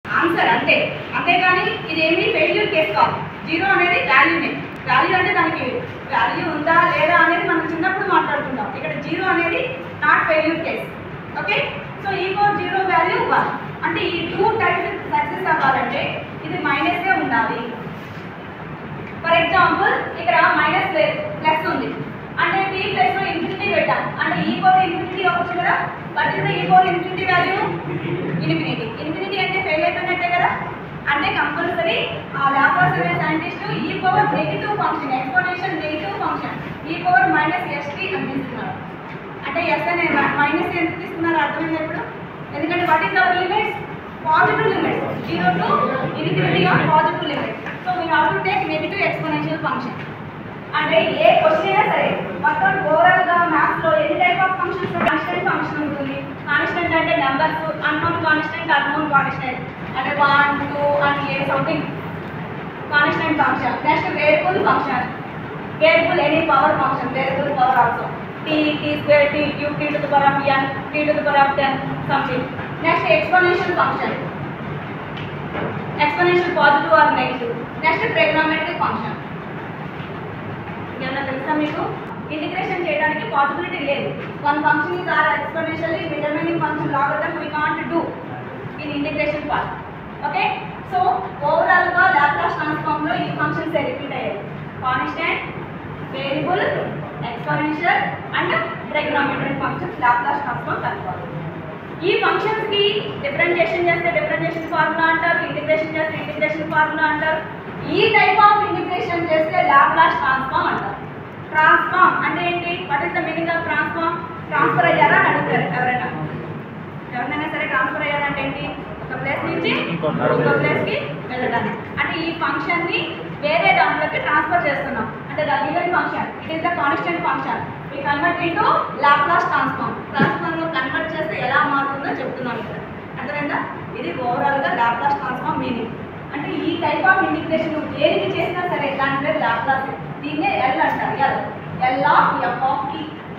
Answer అంతే అంతేగాని ఇదేమి ఫెయిల్యూర్ కేసు కాదు జీరో అనేది వాల్యూనే వాల్యూ అంటే దానికి వాల్యూ ఉందా లేదా అనేది మనం చిన్నప్పుడు మాట్లాడుకుందాం ఇక్కడ జీరో అనేది not failure case okay so ఈ ఫోర్ జీరో వాల్యూ వన్ అంటే ఈ టూ టైప్స్ సక్సెస్ అవ్వాలంటే ఇది మైనసే ఉండాలి ఫర్ ఎగ్జాంపుల్ ఇక్కడ మైనస్ ప్లస్ ఉంది అంటే టీ ప్లస్ లో ఇన్ఫినిటీ పెట్టాం అంటే ఈ ఫోర్ ఇన్ఫినిటీ అవ్వచ్చు కదా బట్ ఇది ఈ four infinity value infinity infinity అంటే ఫెయిల్ అయిపోయినట్టే కదా అంటే కంపల్సరీ ఆ లాప్లాస్ అనే scientist e power negative function exponential negative function e power minus s t అని తీసుకున్నారు అంటే ఎస్ అనే మైనస్ ఎందుకు తీసుకున్నారు అర్థమైంది ఇప్పుడు ఎందుకంటే what is our limits positive limits zero to infinity of positive limits so we have to take negative exponential function అంటే ఏ క్వశ్చన్ అయినా సరే మొత్తం ఓవరాల్ గా మ్యాథ్స్ లో ఎన్ని type of functions constant function ఉంటుంది కాన్స్టెంట్ అంటే numbers unknown constant unknown constant అంటే one two and a something constant function next variable function variable any power function variable power also t t square t cube t to the power of n t to the power of ten something next exponential function exponential positive or negative next trigonometric function ఏమన్నా తెలుసా మీకు integration చేయడానికి possibility లేదు one function is or exponentially remaining function logarithm we can't do in integration part okay so overall గా Laplace transform లో ఈ functions repeat అయ్యాయి constant variable exponential and trigonometric functions Laplace transform కనుక్కోవాలి ఈ functions కి differentiation చేస్తే differentiation formula అంటారు integration చేస్తే ఇంటిగ్రేషన్ ఫార్ములా అంటారు ఈ టైప్ ఆఫ్ ఇంటిగ్రేషన్ చేస్తే లాప్లాస్ ట్రాన్స్ఫార్మ్ అంటారు ట్రాన్స్ఫార్మ్ అంటే ఏంటి what is the meaning of transform transfer అయ్యారా అని అడుగుతారు ఎవరైనా ఎవరినైనా సరే ట్రాన్స్ఫర్ అయ్యారంటే ఏంటి ఒక ప్లేస్ నుంచి ఇంకో ఇంకో ప్లేస్ కి వెళ్ళడానికి అంటే ఈ ఫంక్షన్ ని వేరే దాంట్లోకి ట్రాన్స్ఫర్ చేస్తున్నాం అంటే the given function it is the constant function we convert into Laplace transform transform లో కన్వర్ట్ చేస్తే ఎలా మారుతుందో చెప్తున్నాం ఇక్కడ అర్థమైందా ఇది ఓవరాల్ గా లాప్లాస్ ట్రాన్స్ఫార్మ్ మీనింగ్ అంటే ఈ టైప్ ఆఫ్ ఇంటిగ్రేషన్ నువ్వు దేనికి చేసినా సరే దాని పేరు లాప్లాస్ దీన్నే ఎల్ అంటారు L L of f of t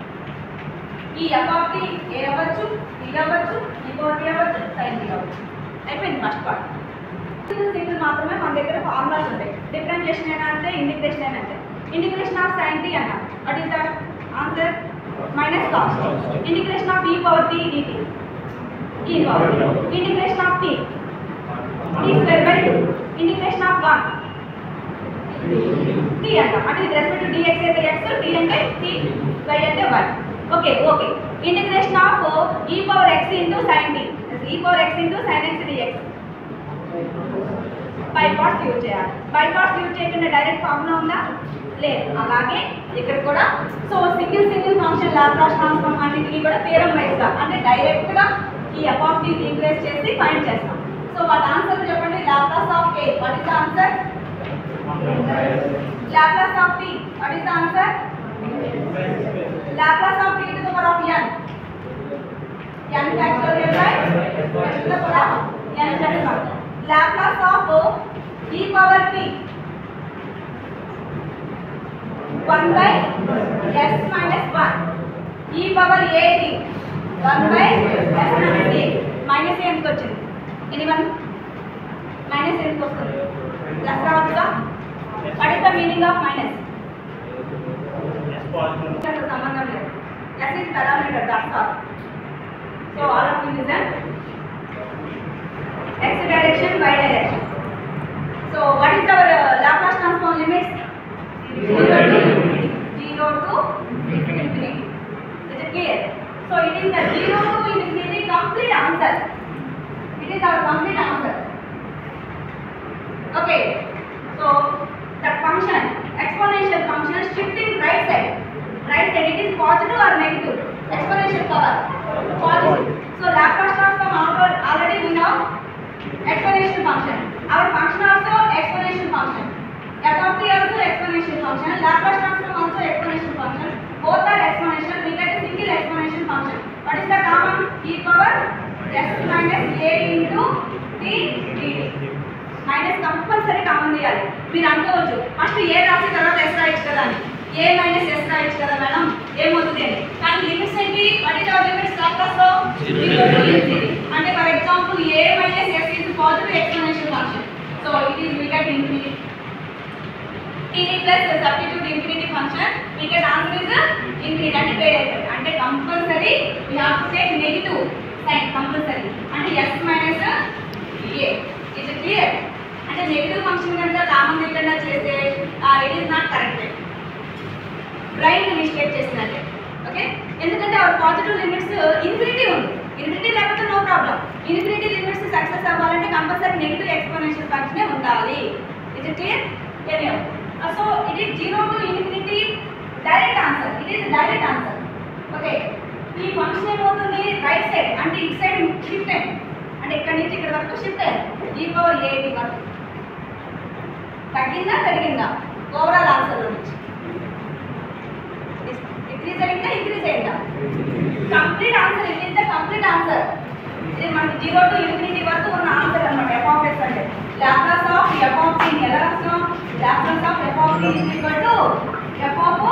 ఈ ఎఫ్ ఆఫ్ టీ ఏ అవ్వచ్చు టీ అవ్వచ్చు ఈ ఫోర్ టీ అవ్వచ్చు సైన్ టీ అవ్వచ్చు అయిపోయింది ఫస్ట్ పార్ట్ సింగిల్ సింగిల్ మాత్రమే మన దగ్గర ఫార్ములాస్ ఉంటాయి డిఫరెన్షియేషన్ అయినా అంటే ఇంటిగ్రేషన్ అయినా అంటే ఇంటిగ్రేషన్ ఆఫ్ సైన్ టీ అన్న what is that answer minus cos integration of e power t dt e power integration of t t square by two integration of one t అంట అంటే ఇది respect dx అయితే x t అంటే t y అంటే y okay okay integration of e power x into sine t e power x into sine x dx by parts use చేయాలి by parts use చేయకుండా direct formula ఉందా లేదు అలాగే ఇక్కడ కూడా so single single function Laplace transform అన్నిటికీ కూడా theorem wise గా అంటే డైరెక్ట్ గా ఈ ఎఫ్ ఆఫ్ టీ రీప్లేస్ చేసి ఫైండ్ చేస్తాం సో వాటి ఆన్సర్ చెప్పండి Laplace of k what is the answer Laplace of t what is the answer Laplace of t to the power of n n factorial by n to the power of n plus 1 Laplace of e power t 1 by s minus 1 e power a t 1 by s minus a minus ఎందుకు వచ్చింది anyone minus ఎందుకు వస్తుంది plus రావచ్చుగా what is the meaning of minus అసలు సంబంధం లేదు s is parameter that's all so all of you listen x direction y direction so what is our uh, laplace transform limits 0 to 0 to infinity is it clear so it is the 0 to infinity complete answer it is our complete answer okay so that function exponential function shifting right side right side it is positive or negative exponential power positive so laplace transform already already we know exponential function. Our function also exponential function. F of t also exponential function. Laplace transform also exponential function. Both are exponential. We get a single exponential function. What is the common? e power s minus a into t dt. Minus compulsory common చేయాలి మీరు అనుకోవచ్చు first ఏ రాసి తర్వాత yes రాయొచ్చు కదా అని ఏ minus yes రాయొచ్చు కదా మేడం ఏమవుతుంది అని కానీ లిమిట్స్ ఏంటి what is our limits Laplace లో అంటే for example a minus s is positive it is we get infinity. t plus substitute infinity function we get answer is infinity అంటే వేరే అవుతుంది అంటే compulsory we have to take negative sign compulsory అంటే s minus a is it clear అంటే negative function కనుక common లేకుండా చేస్తే it is not correct brain mistake చేసినట్టే ఓకే ఎందుకంటే అవర్ పాజిటివ్ లిమిట్స్ ఇన్ఫినిటీ ఉంది ఇన్ఫినిటీ లేకపోతే no problem infinity limits success అవ్వాలంటే కంపల్సరీ నెగిటివ్ ఎక్స్పోనెన్షియల్ ఫంక్షనే ఉండాలి it is clear any so it is zero to infinity direct answer it is direct answer okay ఈ function ఏమవుతుంది right side అంటే ఇటు side shift అయింది అంటే ఇక్కడ నుంచి ఇక్కడ వరకు షిఫ్ట్ అయింది ఈ పవర్ ఎయిటీ వరకు తగ్గిందా పెరిగిందా ఓవరాల్ ఆన్సర్ నుంచి ఇంక్రీజ్ అయిందా ఇంక్రీజ్ అయిందా complete answer it is the complete answer ఇది మనకి జీరో టు ఇన్ఫినిటీ వరకు ఉన్న ఆన్సర్ అన్నమాట ఎఫ్ ఆఫ్ ఎస్ అంటే Laplace of f of t ఎలా రాస్తాం Laplace of f of t is equal to f of